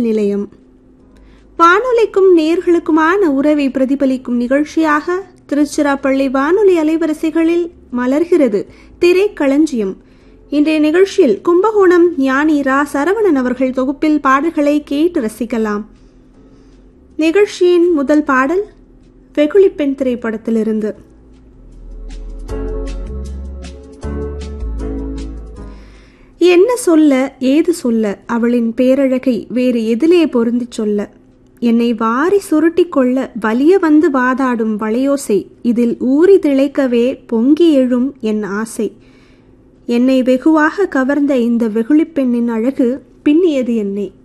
நிலையம் வானொலிக்கும் நேர்களுக்குமான உறவை பிரதிபலிக்கும் நிகழ்ச்சியாக திருச்சிராப்பள்ளி வானொலி அலைவரிசைகளில் மலர்கிறது திரைக்களஞ்சியம் இன்றைய நிகழ்ச்சியில் கும்பகோணம் ஞானி ரா சரவணன் அவர்கள் தொகுப்பில் பாடல்களை கேட்டு ரசிக்கலாம் நிகழ்ச்சியின் முதல் பாடல் வெகுளிப்பெண் திரைப்படத்திலிருந்து என்ன சொல்ல ஏது சொல்ல அவளின் பேரழகை வேறு எதிலே பொருந்திச் சொல்ல என்னை வாரி சுருட்டிக் கொள்ள வலிய வந்து வாதாடும் வளையோசை இதில் ஊறி திளைக்கவே பொங்கி எழும் என் ஆசை என்னை வெகுவாக கவர்ந்த இந்த வெகுளிப்பெண்ணின் அழகு பின்னியது என்னை